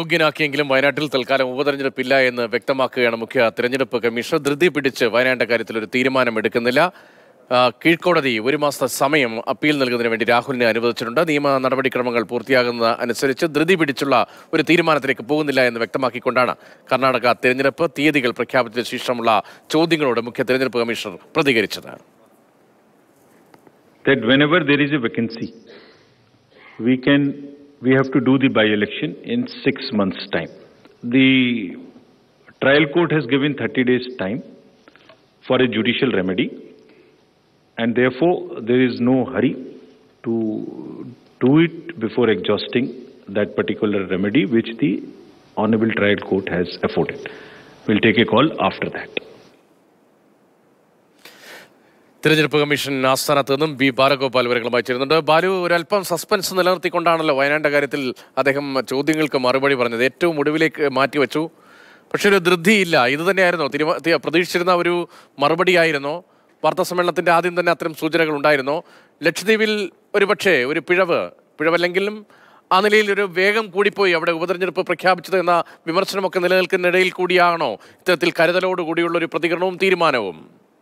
പുഗ്യനാക്കിയെങ്കിലും വയനാട്ടിൽ തൽക്കാലം ഉപതെരഞ്ഞെടുപ്പില്ല എന്ന് വ്യക്തമാക്കുകയാണ് മുഖ്യ തെരഞ്ഞെടുപ്പ് കമ്മീഷണർ ധൃതി പിടിച്ച് വയനാട്ടിന്റെ കാര്യത്തിൽ ഒരു തീരുമാനമെടുക്കുന്നില്ല ആ, കീഴ്ക്കോടതി ഒരു മാസത്തെ സമയം അപ്പീൽ നൽകുന്നതിന് വേണ്ടി രാഹുലിനെ അനുവദിച്ചിട്ടുണ്ട് നിയമ നടപടിക്രമങ്ങൾ പൂർത്തിയാകുന്ന അനുസരിച്ച് ധൃതി പിടിച്ചുള്ള ഒരു തീരുമാനത്തിലേക്ക് പോകുന്നില്ല എന്ന് വ്യക്തമാക്കിക്കൊണ്ടാണ് കർണാടക തെരഞ്ഞെടുപ്പ് തീയതികൾ പ്രഖ്യാപിച്ച ശേഷമുള്ള ചോദ്യങ്ങളോട് മുഖ്യ തെരഞ്ഞെടുപ്പ് കമ്മീഷണർ പ്രതികരിച്ചത് that whenever there is a vacancy, we can we have to do the by-election in six months' time. The trial court has given 30 days time for a judicial remedy, and therefore there is no hurry to do it before exhausting that particular remedy which the honorable trial court has afforded. We'll take a call after that. തെരഞ്ഞെടുപ്പ് commission ആസ്ഥാനത്ത് നിന്നും B Balagopal വിവരങ്ങളുമായി ചേരുന്നുണ്ട് ബാലു ഒരല്പം suspense നിലനിർത്തിക്കൊണ്ടാണല്ലോ വയനാടിന്റെ കാര്യത്തിൽ അദ്ദേഹം ചോദ്യങ്ങൾക്ക് മറുപടി പറഞ്ഞത് ഏറ്റവും ഒടുവിലേക്ക് മാറ്റിവെച്ചു പക്ഷെ ഒരു ധൃതിയില്ല ഇത് തന്നെയായിരുന്നോ തിരുവ തി- പ്രതീക്ഷിച്ചിരുന്ന ഒരു മറുപടിയായിരുന്നോ വാർത്താ സമ്മേളനത്തിന്റെ ആദ്യം തന്നെ അത്തരം സൂചനകൾ ഉണ്ടായിരുന്നോ ലക്ഷദ്വീപിൽ ഒരു പക്ഷേ ഒരു പിഴവ് പിഴവല്ലെങ്കിലും ആ നിലയിൽ ഒരു വേഗം കൂടിപ്പോയി അവിടെ ഉപതെരഞ്ഞെടുപ്പ് പ്രഖ്യാപിച്ചത് എന്ന വിമർശനമൊക്കെ നിലനിൽക്കുന്നിടയിൽ കൂടിയാണോ ഇത്തരത്തിൽ കരുതലോടുകൂടിയുള്ള ഒരു പ്രതികരണവും തീരുമാനവും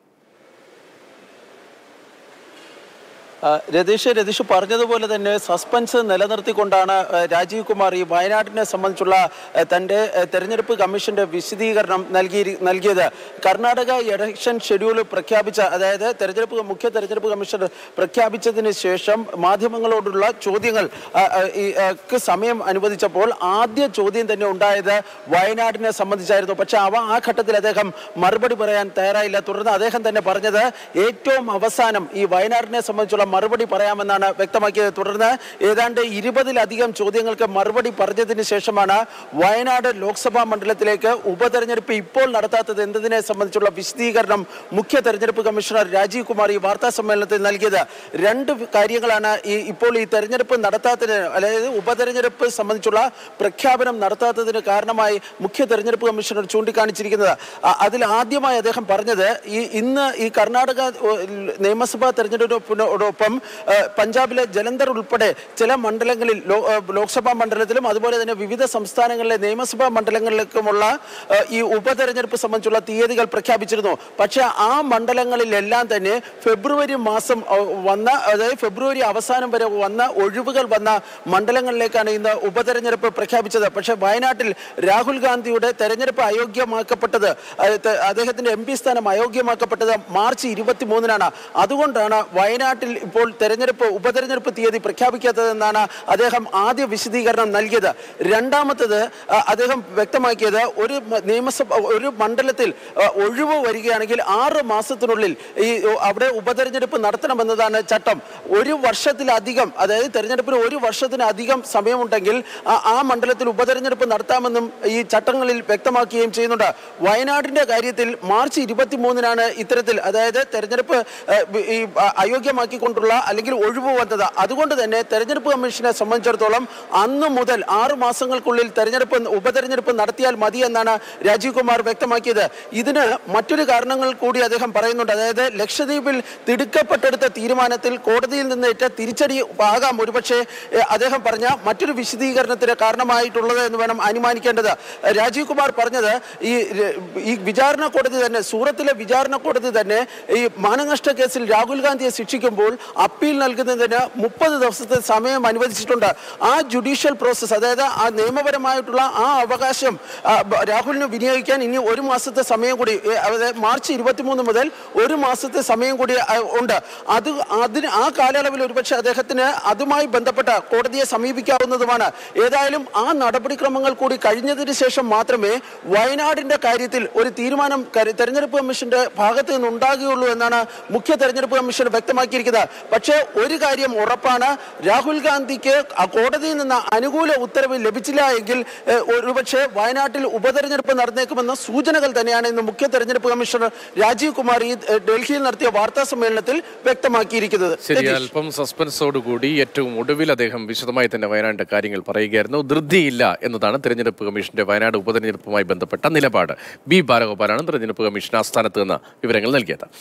ആ, രതീഷ് രതീഷ് പറഞ്ഞതുപോലെ തന്നെ സസ്പെൻസ് നിലനിർത്തിക്കൊണ്ടാണ് ആ, രാജീവ് കുമാർ ഈ വയനാട്ടിനെ സംബന്ധിച്ചുള്ള ആ, തന്റെ ആ, തെരഞ്ഞെടുപ്പ് കമ്മീഷന്റെ വിശദീകരണം നൽകി നൽകിയത് കർണാടക ഇലക്ഷൻ ഷെഡ്യൂൾ പ്രഖ്യാപിച്ച അതായത് തെരഞ്ഞെടുപ്പ് മുഖ്യ തെരഞ്ഞെടുപ്പ് കമ്മീഷണർ പ്രഖ്യാപിച്ചതിന് ശേഷം മാധ്യമങ്ങളോടുള്ള ചോദ്യങ്ങൾ ആ, ആ, ഈ, ആ, ക്ക് സമയം അനുവദിച്ചപ്പോൾ ആദ്യ ചോദ്യം തന്നെ ഉണ്ടായത് വയനാടിനെ സംബന്ധിച്ചായിരുന്നു പക്ഷെ അവ ആ ഘട്ടത്തിൽ അദ്ദേഹം മറുപടി പറയാൻ തയ്യാറായില്ല തുടർന്ന് അദ്ദേഹം തന്നെ പറഞ്ഞത് ഏറ്റവും അവസാനം ഈ വയനാടിനെ സംബന്ധിച്ചുള്ള മറുപടി പറയാമെന്നാണ് വ്യക്തമാക്കിയത് തുടർന്ന് ഏതാണ്ട് ഇരുപതിലധികം ചോദ്യങ്ങൾക്ക് മറുപടി പറഞ്ഞതിന് ശേഷമാണ് വയനാട് ലോക്സഭാ മണ്ഡലത്തിലേക്ക് ഉപതെരഞ്ഞെടുപ്പ് ഇപ്പോൾ നടത്താത്തത് എന്നതിനെ സംബന്ധിച്ചുള്ള വിശദീകരണം മുഖ്യ തെരഞ്ഞെടുപ്പ് കമ്മീഷണർ രാജീവ് കുമാർ ഈ വാർത്താ സമ്മേളനത്തിൽ നൽകിയത് രണ്ട് കാര്യങ്ങളാണ് ഈ ഇപ്പോൾ ഈ തെരഞ്ഞെടുപ്പ് നടത്താത്തതിന് അതായത് ഉപതെരഞ്ഞെടുപ്പ് സംബന്ധിച്ചുള്ള പ്രഖ്യാപനം നടത്താത്തതിന് കാരണമായി മുഖ്യ തെരഞ്ഞെടുപ്പ് കമ്മീഷണർ ചൂണ്ടിക്കാണിച്ചിരിക്കുന്നത് അ- അതിൽ ആദ്യമായി അദ്ദേഹം പറഞ്ഞത് ഈ ഇന്ന് ഈ കർണാടക ഓ, നിയമസഭാ തെരഞ്ഞെടുപ്പിനോടൊപ്പം ആ, പഞ്ചാബിലെ ജലന്ധർ ഉൾപ്പെടെ ചില മണ്ഡലങ്ങളിൽ ലോ- ആ, ലോക്സഭാ മണ്ഡലത്തിലും അതുപോലെ തന്നെ വിവിധ സംസ്ഥാനങ്ങളിലെ നിയമസഭാ മണ്ഡലങ്ങളിലേക്കുമുള്ള ആ, ഈ ഉപതെരഞ്ഞെടുപ്പ് സംബന്ധിച്ചുള്ള തീയതികൾ പ്രഖ്യാപിച്ചിരുന്നു പക്ഷേ ആ മണ്ഡലങ്ങളിലെല്ലാം തന്നെ ഫെബ്രുവരി മാസം ആ, വന്ന അതായത് ഫെബ്രുവരി അവസാനം വരെ വന്ന ഒഴിവുകൾ വന്ന മണ്ഡലങ്ങളിലേക്കാണ് ഇന്ന് ഉപതെരഞ്ഞെടുപ്പ് പ്രഖ്യാപിച്ചത് പക്ഷേ വയനാട്ടിൽ രാഹുൽ ഗാന്ധിയുടെ തെരഞ്ഞെടുപ്പ് അയോഗ്യമാക്കപ്പെട്ടത് അത് ത- അദ്ദേഹത്തിന്റെ എം പി സ്ഥാനം അയോഗ്യമാക്കപ്പെട്ടത് മാർച്ച് ഇരുപത്തി മൂന്നിനാണ് അതുകൊണ്ടാണ് വയനാട്ടിൽ ഇപ്പോൾ തെരഞ്ഞെടുപ്പ് ഉപതെരഞ്ഞെടുപ്പ് തീയതി പ്രഖ്യാപിക്കാത്തതെന്നാണ് അദ്ദേഹം ആദ്യ വിശദീകരണം നൽകിയത് രണ്ടാമത്തത് ആ, അദ്ദേഹം വ്യക്തമാക്കിയത് ഒരു മ- നിയമസഭ ഒരു മണ്ഡലത്തിൽ ആ, ഒഴിവ് വരികയാണെങ്കിൽ ആറ് മാസത്തിനുള്ളിൽ ഈ ഓ, അവിടെ ഉപതെരഞ്ഞെടുപ്പ് നടത്തണമെന്നതാണ് ചട്ടം ഒരു വർഷത്തിലധികം അതായത് തെരഞ്ഞെടുപ്പിന് ഒരു വർഷത്തിനധികം സമയമുണ്ടെങ്കിൽ ആ- ആ മണ്ഡലത്തിൽ ഉപതെരഞ്ഞെടുപ്പ് നടത്താമെന്നും ഈ ചട്ടങ്ങളിൽ വ്യക്തമാക്കുകയും ചെയ്യുന്നുണ്ട് വയനാടിന്റെ കാര്യത്തിൽ മാർച്ച് ഇരുപത്തി മൂന്നിനാണ് ഇത്തരത്തിൽ അതായത് തെരഞ്ഞെടുപ്പ് ആ, ഈ ആ, അയോഗ്യമാക്കിക്കൊണ്ടുള്ള അല്ലെങ്കിൽ ഒഴിവ് വന്നത് അതുകൊണ്ട് തന്നെ തെരഞ്ഞെടുപ്പ് കമ്മീഷനെ സംബന്ധിച്ചിടത്തോളം അന്ന് മുതൽ ആറു മാസങ്ങൾക്കുള്ളിൽ തെരഞ്ഞെടുപ്പ് ഉപതെരഞ്ഞെടുപ്പ് നടത്തിയാൽ മതി എന്നാണ് രാജീവ് കുമാർ വ്യക്തമാക്കിയത് ഇതിന് മറ്റൊരു കാരണങ്ങൾ കൂടി അദ്ദേഹം പറയുന്നുണ്ട് അതായത് ലക്ഷദ്വീപിൽ തിടുക്കപ്പെട്ടെടുത്ത തീരുമാനത്തിൽ കോടതിയിൽ നിന്ന് ഏറ്റ തിരിച്ചടി ആകാം ഒരുപക്ഷെ ഏഹ്, അദ്ദേഹം പറഞ്ഞ മറ്റൊരു വിശദീകരണത്തിന് കാരണമായിട്ടുള്ളത് എന്ന് വേണം അനുമാനിക്കേണ്ടത് രാജീവ് കുമാർ പറഞ്ഞത് ഈ ര- ഈ വിചാരണ കോടതി തന്നെ സൂറത്തിലെ വിചാരണ കോടതി തന്നെ ഈ മാനനഷ്ട കേസിൽ രാഹുൽ ഗാന്ധിയെ ശിക്ഷിക്കുമ്പോൾ അപ്പീൽ നൽകുന്നതിന് മുപ്പത് ദിവസത്തെ സമയം അനുവദിച്ചിട്ടുണ്ട് ആ ജുഡീഷ്യൽ പ്രോസസ്സ് അതായത് ആ നിയമപരമായിട്ടുള്ള ആ അവകാശം ആ, ബ- രാഹുലിന് വിനിയോഗിക്കാൻ ഇനി ഒരു മാസത്തെ സമയം കൂടി ഏ, അതായത് മാർച്ച് ഇരുപത്തിമൂന്ന് മുതൽ ഒരു മാസത്തെ സമയം കൂടി ആ, ഉണ്ട് അത് അതിന് ആ കാലയളവിൽ ഒരുപക്ഷെ അദ്ദേഹത്തിന് അതുമായി ബന്ധപ്പെട്ട കോടതിയെ സമീപിക്കാവുന്നതുമാണ് ഏതായാലും ആ നടപടിക്രമങ്ങൾ കൂടി കഴിഞ്ഞതിന് ശേഷം മാത്രമേ വയനാടിന്റെ കാര്യത്തിൽ ഒരു തീരുമാനം കര- തെരഞ്ഞെടുപ്പ് കമ്മീഷന്റെ ഭാഗത്ത് നിന്ന് ഉണ്ടാകുകയുള്ളൂ എന്നാണ് മുഖ്യ തെരഞ്ഞെടുപ്പ് കമ്മീഷൻ വ്യക്തമാക്കിയിരിക്കുന്നത് പക്ഷേ ഒരു കാര്യം ഉറപ്പാണ് രാഹുൽ ഗാന്ധിക്ക് ആ കോടതിയിൽ നിന്ന് അനുകൂല ഉത്തരവ് ലഭിച്ചില്ല എങ്കിൽ ഏഹ്, ഒരുപക്ഷെ വയനാട്ടിൽ ഉപതെരഞ്ഞെടുപ്പ് നടന്നേക്കുമെന്ന സൂചനകൾ തന്നെയാണ് ഇന്ന് മുഖ്യ തെരഞ്ഞെടുപ്പ് കമ്മീഷണർ രാജീവ് കുമാർ ഈ ഏഹ്, ഡൽഹിയിൽ നടത്തിയ വാർത്താ സമ്മേളനത്തിൽ വ്യക്തമാക്കിയിരിക്കുന്നത് ശരി രതീഷ്. അല്പം സസ്പെൻസോടുകൂടി ഏറ്റവും ഒടുവിൽ അദ്ദേഹം വിശദമായി തന്നെ വയനാടിന്റെ കാര്യങ്ങൾ പറയുകയായിരുന്നു ധൃതിയില്ല എന്നതാണ് തെരഞ്ഞെടുപ്പ് കമ്മീഷന്റെ വയനാട് ഉപതെരഞ്ഞെടുപ്പുമായി ബന്ധപ്പെട്ട നിലപാട് ബി ബാലഗോപാലാണ് തെരഞ്ഞെടുപ്പ് കമ്മീഷൻ ആസ്ഥാനത്ത് നിന്ന് വിവരങ്ങൾ നൽകിയത്